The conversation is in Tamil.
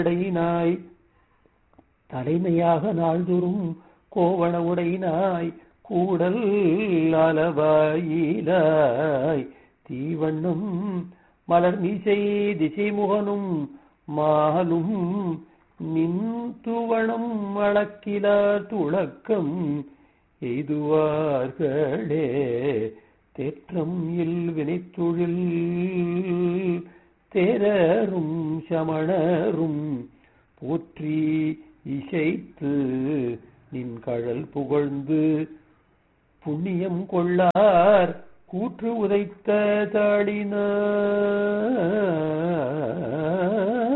உடையினாய் தலைமையாக நாள்தோறும் கோவண உடையினாய் கூடல் அளவாயிலாய் தீவண்ணம் மலர் மீசை திசைமுகனும் மாலும் நின் துவணம் அளக்கிலார் துளக்கம் எய்துவார்களே தேற்றம் இல் வினைத்தொழில் தேரரும் சமணரும் போற்றி இசைத்து நின் கழல் புகழ்ந்து புண்ணியம் கொள்ளார் கூற்று உதைத்த தாளினார்